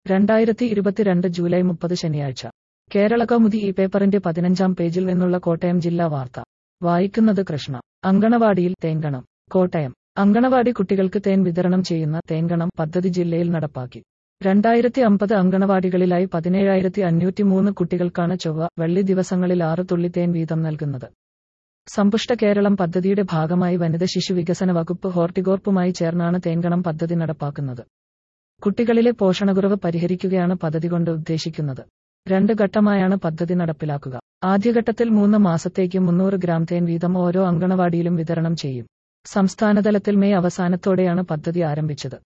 രണ്ടായിരത്തി ഇരുപത്തിരണ്ട് ജൂലൈ മുപ്പത് ശനിയാഴ്ച കേരള കൗമുദി ഈ പേപ്പറിന്റെ പതിനഞ്ചാം പേജിൽ നിന്നുള്ള കോട്ടയം ജില്ലാ വാർത്ത വായിക്കുന്നത് കൃഷ്ണ അങ്കണവാടിയിൽ തേങ്കണം കോട്ടയം അങ്കണവാടി കുട്ടികൾക്ക് തേൻ വിതരണം ചെയ്യുന്ന തേങ്കണം പദ്ധതി ജില്ലയിൽ നടപ്പാക്കി രണ്ടായിരത്തി അമ്പത് അങ്കണവാടികളിലായി പതിനേഴായിരത്തി അഞ്ഞൂറ്റി മൂന്ന് കുട്ടികൾക്കാണ് ചൊവ്വ വെള്ളി ദിവസങ്ങളിൽ ആറ് തുള്ളി തേൻ വീതം നൽകുന്നത് സമ്പുഷ്ട കേരളം പദ്ധതിയുടെ ഭാഗമായി വനിത ശിശു വികസന വകുപ്പ് ഹോർട്ടികോർപ്പുമായി ചേർന്നാണ് തേങ്കണം പദ്ധതി നടപ്പാക്കുന്നത് കുട്ടികളിലെ പോഷണക്കുറവ് പരിഹരിക്കുകയാണ് പദ്ധതി കൊണ്ട് ഉദ്ദേശിക്കുന്നത് രണ്ട് ഘട്ടമായാണ് പദ്ധതി നടപ്പിലാക്കുക ആദ്യഘട്ടത്തിൽ മൂന്ന് മാസത്തേക്ക് മുന്നൂറ് ഗ്രാം തേൻ വീതം ഓരോ അങ്കണവാടിയിലും വിതരണം ചെയ്യും സംസ്ഥാനതലത്തിൽ മെയ് അവസാനത്തോടെയാണ് പദ്ധതി ആരംഭിച്ചത്